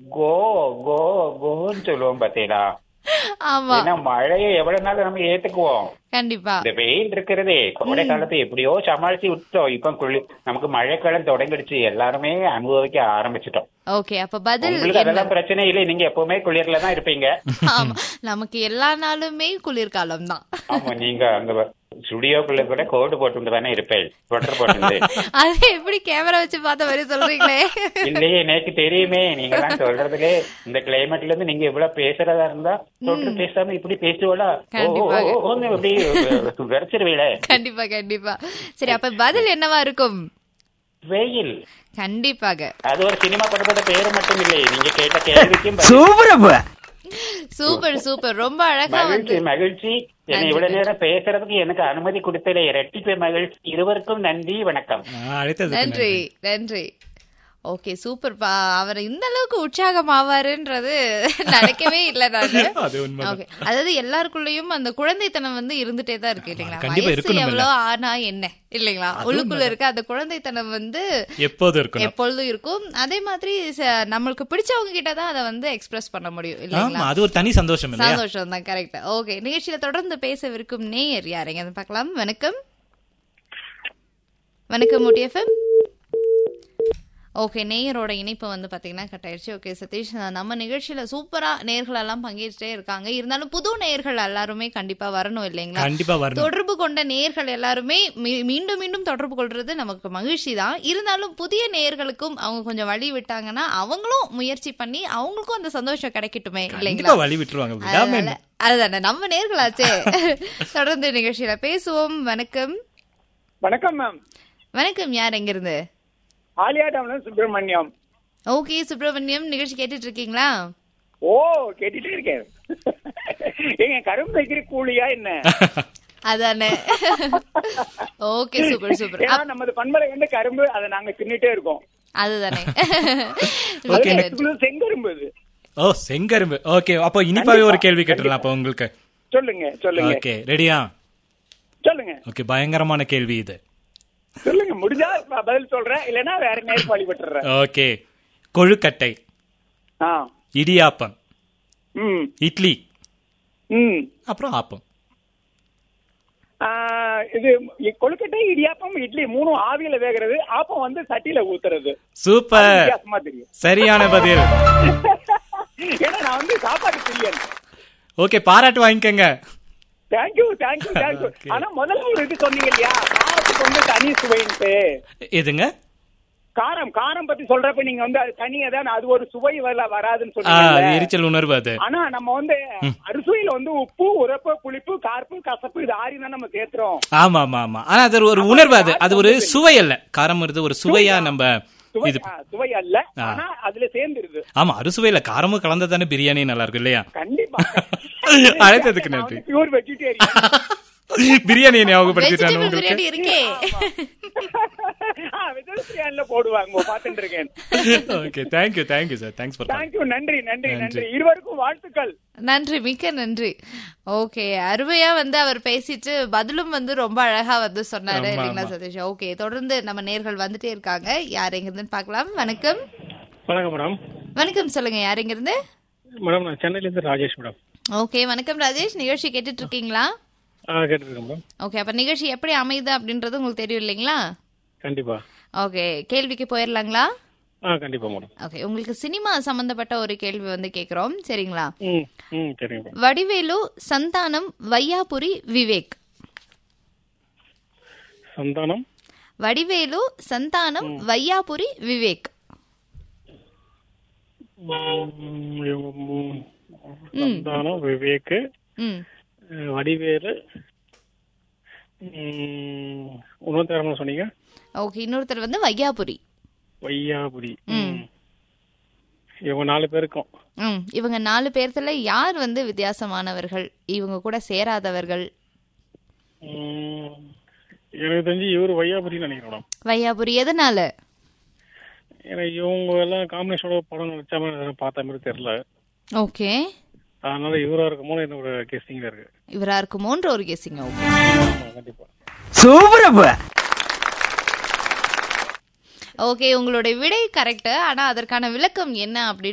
கோ கோ கோன்னு சொல்லுவோம் பாத்தீங்களா ஆமா ஏன்னா மழையை எவ்வளவு நாள் நம்ம ஏத்துக்குவோம் கண்டிப்பா இந்த வெயில் இருக்கிறதே கோடை காலத்தை எப்படியோ சமாளிச்சு விட்டோம் இப்ப குளிர் நமக்கு மழைக்காலம் தொடங்கிடுச்சு எல்லாருமே அனுபவிக்க ஆரம்பிச்சிட்டோம் ஓகே அப்ப பதில் உங்களுக்கு என்ன அதெல்லாம் பிரச்சனை இல்லை நீங்க எப்பவுமே குளிர்ல தான் இருப்பீங்க ஆமா நமக்கு எல்லா நாளுமே குளிர்காலம் தான் ஆமா நீங்க அங்க ஸ்டுடியோக்குள்ள கூட கோடு போட்டு தானே இருப்பேன் ஸ்வெட்டர் போட்டு அது எப்படி கேமரா வச்சு பார்த்த மாதிரி சொல்றீங்களே இல்லையே எனக்கு தெரியுமே நீங்க தான் சொல்றதுலே இந்த கிளைமேட்ல இருந்து நீங்க இவ்வளவு பேசுறதா இருந்தா ஸ்வெட்டர் பேசாம இப்படி பேசுவோல கண்டிப்பாக. இப்படி விரைச்சிருவீங்களே கண்டிப்பா கண்டிப்பா சரி அப்ப பதில் என்னவா இருக்கும் வெயில் கண்டிப்பாக அது ஒரு சினிமா படத்தோட பேரு மட்டும் இல்லை நீங்க கேட்ட கேள்விக்கும் பதில். சூப்பரப்ப சூப்பர் சூப்பர் ரொம்ப அழகா மகிழ்ச்சி வந்து மகிழ்ச்சி என்னை இவ்வளவு நேரம் பேசுறதுக்கு எனக்கு அனுமதி கொடுத்ததே இரட்டிப்பு மகிழ்ச்சி இருவருக்கும் நன்றி வணக்கம் அழைத்தது நன்றி நன்றி ஓகே சூப்பர்ப்பா அவர் இந்த அளவுக்கு உற்சாகம் ஆவாருன்றது நினைக்கவே இல்ல நானு அது உண்மைதான். ஓகே அதாவது எல்லாருக்குள்ளயும் அந்த குழந்தைத்தனம் வந்து இருந்துட்டே தான் இருக்கு இல்லைங்களா கண்டிப்பா வயசு இருக்கணும் எவ்வளவு ஆனா என்ன இல்லைங்களா உள்ளுக்குள்ள இருக்க அந்த குழந்தைத்தனம் வந்து எப்போதும் இருக்கணும் எப்பொழுதும் இருக்கும் அதே மாதிரி ச- நம்மளுக்கு பிடிச்சவங்க கிட்ட தான் அதை வந்து எக்ஸ்பிரஸ் பண்ண முடியும் இல்லைங்களா ஆமா அது ஒரு தனி சந்தோஷம் இல்லையா சந்தோஷம் தான் கரெக்ட் ஓகே நிகழ்ச்சியில தொடர்ந்து பேசவிருக்கும் நேயர் யாருங்க அதை பார்க்கலாம் வணக்கம் வணக்கம் முட்டியஃபம் ஓகே நேயரோட இணைப்பு வந்து பாத்தீங்கன்னா கட் ஆயிடுச்சு ஓகே சதீஷ் நம்ம நிகழ்ச்சியில சூப்பரா நேர்கள் எல்லாம் பங்கேற்றே இருக்காங்க இருந்தாலும் புது நேர்கள் எல்லாருமே கண்டிப்பா வரணும் இல்லைங்களா கண்டிப்பா வரணும் தொடர்பு கொண்ட நேர்கள் எல்லாருமே மீ- மீண்டும் மீண்டும் தொடர்பு கொள்றது நமக்கு மகிழ்ச்சி தான் இருந்தாலும் புதிய நேயர்களுக்கும் அவங்க கொஞ்சம் வழி விட்டாங்கன்னா அவங்களும் முயற்சி பண்ணி அவங்களுக்கும் அந்த சந்தோஷம் கிடைக்கட்டுமே இல்லைங்களா கண்டிப்பா வழி விட்டுருவாங்க விடாம அதனால என்ன? அதுதானே நம்ம நேர்களாச்சே தொடர்ந்து நிகழ்ச்சியில பேசுவோம் வணக்கம் வணக்கம் மேம் வணக்கம் யார் எங்க இருந்து ஆலியாடாம்ல சுப்பிரமணியம் ஓகே சுப்பிரமணியம் நிகழ்ச்சி கேட்டுட்டு இருக்கீங்களா ஓ கேட்டுட்டே இருக்கேன் ஏங்க கரும்பு வைக்கிற கூலியா என்ன அதானே ஓகே சூப்பர் சூப்பர் ஏன்னா நமது பண்பலை வந்து கரும்பு அதை நாங்க தின்னுட்டே இருக்கோம் அதுதானே அது Okay. எனக்கு செங்கரும்பு இது ஓ செங்கரும்பு ஓகே அப்போ இனிப்பாவே ஒரு கேள்வி கேட்டுடலாம் அப்போ உங்களுக்கு சொல்லுங்க சொல்லுங்க ஓகே ரெடியா சொல்லுங்க ஓகே பயங்கரமான கேள்வி இது சொல்லுங்க முடிஞ்சா ப- பதில் சொல்றேன் இல்லைன்னா வேற நேரம் வழி விட்டுறேன் ஓகே கொழுக்கட்டை ஆ இடியாப்பம் ம் இட்லி ம் அப்புறம் ஆப்பம் ஆ, இது இ- கொழுக்கட்டை இடியாப்பம் இட்லி மூணும் ஆவியில வேகிறது ஆப்பம் வந்து சட்டியில ஊத்துறது சூப்பர் வித்தியாசமா தெரியும் சரியான பதில் ஏன்னா நான் வந்து சாப்பாடு பிரியன் ஓகே பாராட்டு வாங்கிக்கங்க தேங்க்யூ தேங்க்யூ தேங்க்யூ Okay. ஆனா முதல்ல ஒரு இது சொன்னீங்க இல்லையா காரத்துக்கு வந்து தனி சுவைன்ட்டு எதுங்க காரம் காரம் பத்தி சொல்றப்ப நீங்க வந்து அது தனியா தான் அது ஒரு சுவை வரல வராதுன்னு ஆ, சொன்னீங்க எரிச்சல் உணர்வு அது ஆனா நம்ம வந்து அறுசுவையில வந்து உப்பு உரப்பு புளிப்பு கார்ப்பு கசப்பு இது ஆறி தான் நம்ம சேர்த்துறோம் ஆமா ஆமா ஆமா ஆனா அது ஒரு- ஒரு உணர்வு அது அது ஒரு சுவை அல்ல காரம் வருது ஒரு சுவையா நம்ம சுவை இது ஆ, சுவை அல்ல ஆ. ஆனா அதுல சேர்ந்துருது ஆமா அறுசுவையில காரமும் கலந்தா தானே பிரியாணி நல்லா இருக்கும் இல்லையா கண்டிப்பா அழைத்ததுக்கு நன்றி. பியூர் வெஜிடேரியன் பிரியாணியை ஞாபகப்படுத்திட்டானு வெஜிடபிள் உங்களுக்கு பிரியாணி இருக்கே வெஜிடேரியன்ல போடுவாங்க பாத்துட்டு இருக்கேன் okay thank you thank you sir thanks for thank you நன்றி நன்றி நன்றி. நன்றி இருவருக்கும் வாழ்த்துக்கள் நன்றி மிக்க நன்றி ஓகே அருமையா வந்து அவர் பேசிட்டு பதிலும் வந்து ரொம்ப அழகா வந்து சொன்னாரு ஆமா, இல்லைங்களா ஆமா. சதீஷ் ஓகே தொடர்ந்து நம்ம நேர்கள் வந்துட்டே இருக்காங்க யார் எங்க இருந்துன்னு பார்க்கலாம் வணக்கம் வணக்கம் மேடம் வணக்கம் சொல்லுங்க யார் எங்க இருந்து மேடம் நான் சென்னையில இருந்து ராஜேஷ் மேடம் ஓகே வணக்கம் ராஜேஷ் நிகழ்ச்சி கேட்டுட்டு இருக்கீங்களா ஆ கேட்டுருக்கேன் மேடம் ஓகே அப்ப நிகழ்ச்சி எப்படி அமையுது அப்படின்றது உங்களுக்கு தெரியும் இல்லைங்களா கண்டிப்பா ஓகே கேள்விக்கு போயிடலாங்களா ஆ கண்டிப்பா மேடம் ஓகே உங்களுக்கு சினிமா சம்பந்தப்பட்ட ஒரு கேள்வி வந்து கேக்குறோம் சரிங்களா ம் ம் சரிங்க மேடம் வடிவேலு சந்தானம் வையாபுரி விவேக் சந்தானம் வடிவேலு சந்தானம் வையாபுரி விவேக் ம், இவங்க மூ- சந்தானம் விவேக் ம் அஹ், வடிவேலு ம், இன்னொரு தரமா சொன்னீங்க ஓகே இன்னொருத்தர் வந்து வையாபுரி வையாபுரி ம். இவங்க நாலு பேருக்கும் ம் இவங்க நாலு பேர்த்துல யார் வந்து வித்தியாசமானவர்கள் இவங்க கூட சேராதவர்கள் ம், எனக்கு தெரிஞ்சு இவர் வையாபுரின்னு நினைக்கிறேன் மேடம் வையாபுரி எதனால ஏன்னா இவங்க எல்லாம் காம்பினேஷனோட படம் நடிச்ச மாதிரி பார்த்த மாதிரி தெரியல ஓகே அதனால இவரா இருக்குமோ என்னோட கெஸ்டிங்ல இருக்கு இவரா இருக்குமோன்ற ஒரு கெஸிங் ஓகே ஆமா, கண்டிப்பா சூப்பரப்ப ஓகே உங்களுடைய விடை கரெக்ட் ஆனா அதற்கான விளக்கம் என்ன அப்படின்னு